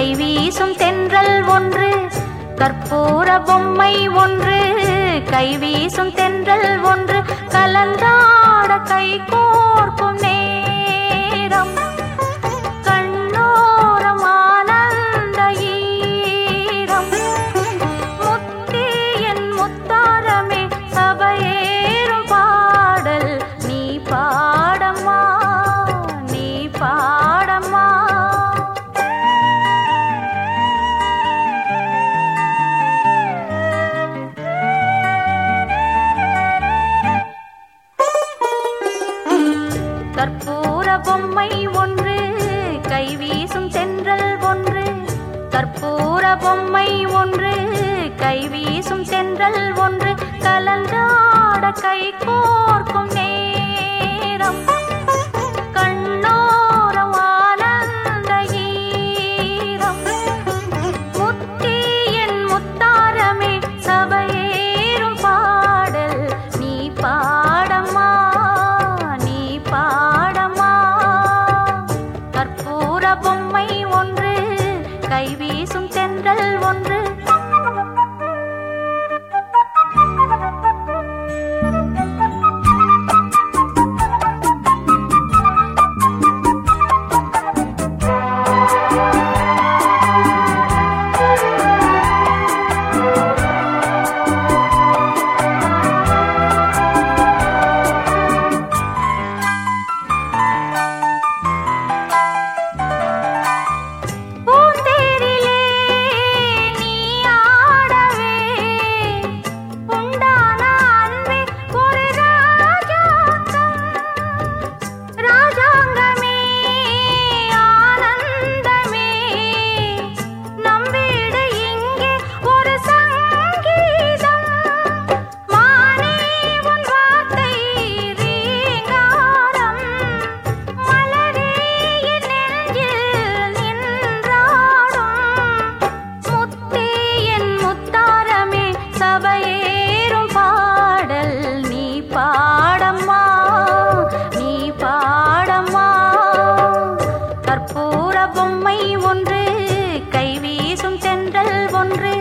கைவீசும் தென்றல் ஒன்று கற்பூர பொம்மை ஒன்று கைவீசும் தென்றல் ஒன்று கலந்தாட கை கோர்க்கும் நேரம் கண்ணோரம் ஆனந்த ஈரம் முத்தே என் முத்தாரமே சபையேறும் பாடல் நீ பாடம்மா நீ பாடம்மா கற்பூர பொம்மை ஒன்று கைவீசும் தென்றல் ஒன்று கற்பூர பொம்மை ஒன்று கைவீசும் தென்றல் ஒன்று கலந்தாட கை கோர்க்கும் நேரம் கண்ணோரம் ஆனந்த ஈரம் முத்தே என் முத்தாரமே சபையேறும் பாடல் நீ பாடம்மா நீ பாடம்மா கற்பூர பொம்மை ஒன்று கைவீசும் தென்றல் ஒன்று பூந்தேரிலே நீ ஆடவே உண்டான அன்பே ஒரு ராஜாங்கம் ராஜாங்கமே ஆனந்தமே நம் வீடு இங்கே ஒரு சங்கீதம் மானே உன் வார்த்தை ரீங்காரம் மலரே என் நெஞ்சில் நின்றாடும் முத்தே என் முத்தாரமே சபையேறும் பாடல் நீ பாடம்மா நீ பாடம்மா கற்பூர பொம்மை ஒன்று கைவீசும் தென்றல் ஒன்று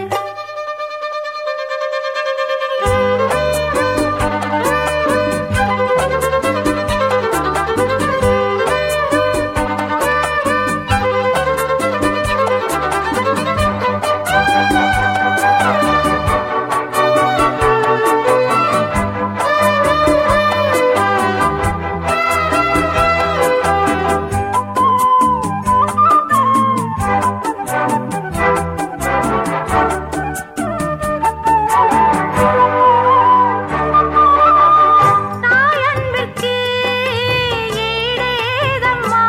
தாயன்பிற்கு ஈடேதம்மா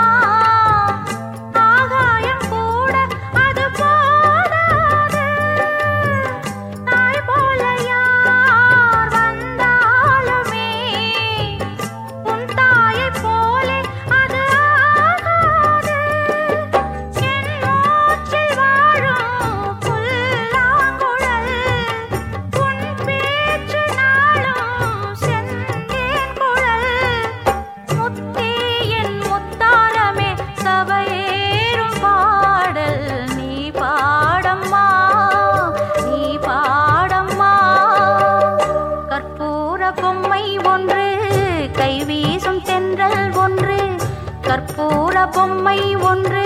ஆகாயம் கூட அது போதாது தாய் போல யார் வந்தாலுமே உன் தாயைப் போலே அது ஆகாது என் மூச்சில் வாழும் புல்லாங்குழல் உன் பேச்சு நாளும் செந்தேன் குழல் முத்தே என் முத்தாரமே சபையேறும் பாடல் நீ பாடம்மா நீ பாடம்மா கற்பூர பொம்மை ஒன்று கைவீசும் தென்றல் ஒன்று கற்பூர பொம்மை ஒன்று